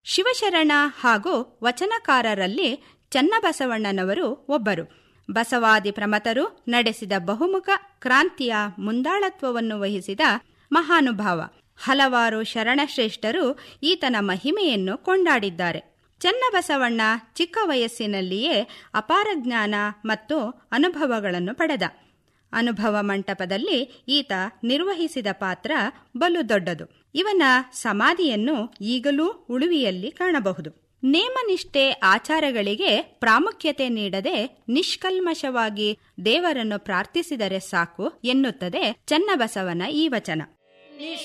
ಶಿವಶರಣ ಹಾಗೂ ವಚನಕಾರರಲ್ಲಿ ಚನ್ನಬಸವಣ್ಣನವರು ಒಬ್ಬರು ಬಸವಾದಿ ಪ್ರಮತರು ನಡೆಸಿದ ಬಹುಮುಖ ಕ್ರಾಂತಿಯ ಮುಂದಾಳತ್ವವನ್ನು ವಹಿಸಿದ ಮಹಾನುಭಾವ ಹಲವಾರು ಶರಣಶ್ರೇಷ್ಠರು ಈತನ ಮಹಿಮೆಯನ್ನು ಕೊಂಡಾಡಿದ್ದಾರೆ ಚನ್ನಬಸವಣ್ಣ ಚಿಕ್ಕ ವಯಸ್ಸಿನಲ್ಲಿಯೇ ಅಪಾರ ಜ್ಞಾನ ಮತ್ತು ಅನುಭವಗಳನ್ನು ಪಡೆದ ಅನುಭವ ಮಂಟಪದಲ್ಲಿ ಈತ ನಿರ್ವಹಿಸಿದ ಪಾತ್ರ ಬಲು ದೊಡ್ಡದು ಇವನ ಸಮಾಧಿಯನ್ನು ಈಗಲೂ ಉಳುವಿಯಲ್ಲಿ ಕಾಣಬಹುದು ನೇಮನಿಷ್ಠೆ ಆಚಾರಗಳಿಗೆ ಪ್ರಾಮುಖ್ಯತೆ ನೀಡದೆ ನಿಷ್ಕಲ್ಮಶವಾಗಿ ದೇವರನ್ನು ಪ್ರಾರ್ಥಿಸಿದರೆ ಸಾಕು ಎನ್ನುತ್ತದೆ ಚನ್ನಬಸವನ ಈ ವಚನ